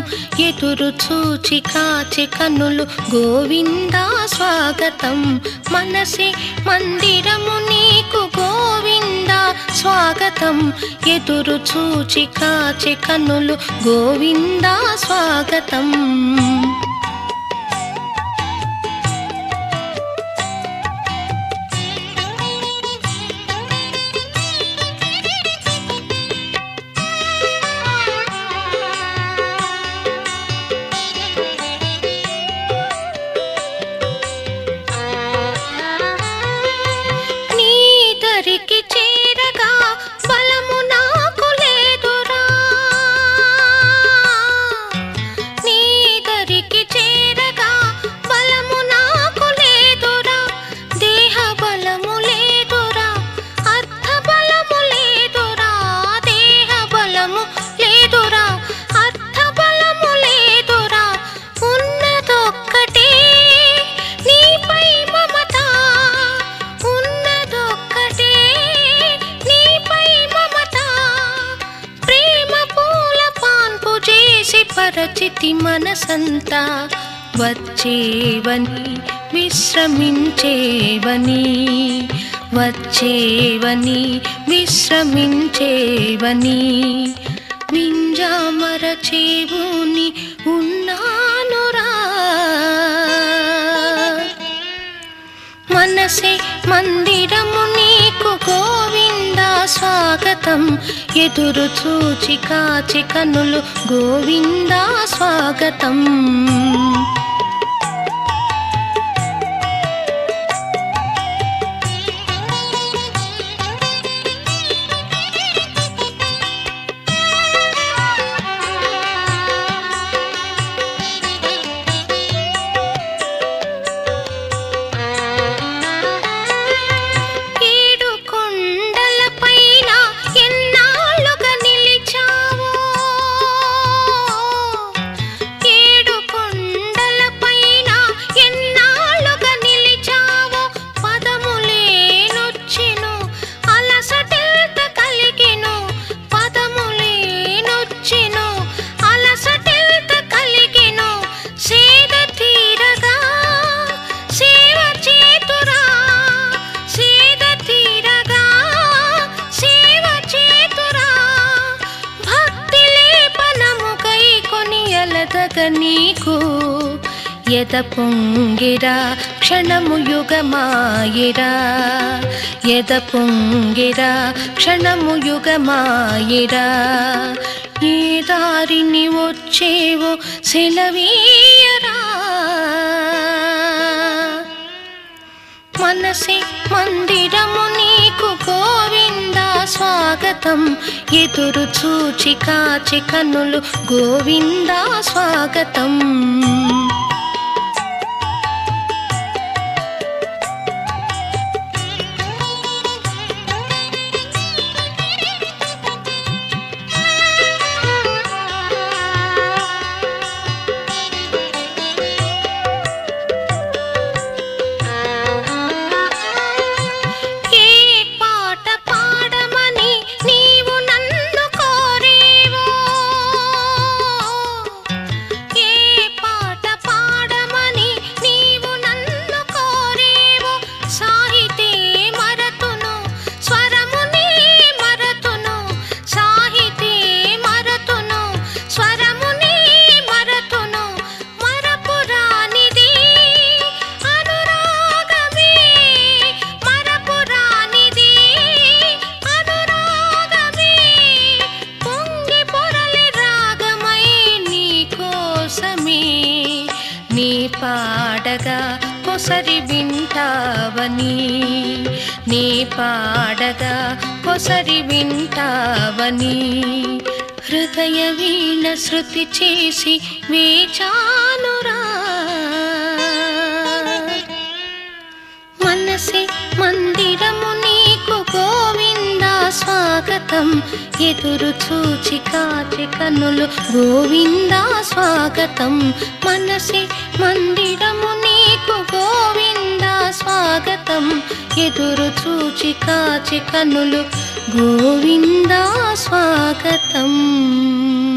ఎదురు చూచి కాచి కన్నులు గోవిందా స్వాగతం మనసే మందిరము నీకు గోవిందా స్వాగతం ఎదురు చూచి కాచి కన్నులు గోవిందా స్వాగతం నీ దరికి చేరగా బలము నాకు లేదురా నీ దరికి చేరగా బలము నాకు లేదురా దేహ బలము లేదురా అర్థ బలము లేదురా దేహ బలము లేదురా అర్థ బలము లేదురా ఉన్నదొక్కటే నీపై మమత ఉన్నదొక్కటే నీపై మమత ప్రేమ పూల పాన్పు చేసి పరచితి మనసంతా వచ్చేవని విశ్రమించేవని వచ్చేవని విశ్రమించేవని వింజామర చేవుని ఉన్నానురా మనసే మందిరము నీకు గోవిందా స్వాగతం ఎదురు చూచి కాచి కనులు గోవిందా స్వాగతం ఏడు కొండలపైన ఎన్నాళ్ళుగా నిలిచావో ఏడు కొండలపైన ఎన్నాళ్ళుగా నిలిచావో పదములేనొచ్చెను అలసటెల్త కలిగెను పదములేనొచ్చెను అలసటెల్త కలిగెను సేద తీరగా సేవ చేతురా సేద తీరగా సేవ చేతురా భక్తి లేపనము కై కొని ఎలదగ నీకు ఎద పొంగిరా క్షణము యుగమాయిరా ఎద పొంగిరా క్షణము యుగమాయిరా ఏ దారిని వచ్చేవో సెలవీయరా మనసే మందిరము నీకు గోవిందా స్వాగతం ఎదురు చూచి కాచి కన్నులు గోవిందా స్వాగతం ఏ పాట పాడమని నీవు నన్ను కోరేవో ఏ పాట పాడమని నీవు నన్ను కోరేవో సాహితే మరతును స్వరమునే మరతును సాహితే మరతును స్వరమునే మరతును మరపురానిది అనురాగమే మరపురానిది అనురాగమే పొంగి పొరలి రాగమై నీ కోసమే నీ పాడగా కొసరి వింటావని నీ పాడగా కొసరి వింటావని హృదయ వీణ శృతి చేసి వేచానురా మనసే మందిరము నీకు గోవిందా స్వాగతం ఎదురు చూచి కాచి కన్నులు గోవిందా స్వాగతం మనసే మందిరము నీకు గోవిందా స్వాగతం ఎదురు చూచి కాచి కన్నులు గోవిందా స్వాగతం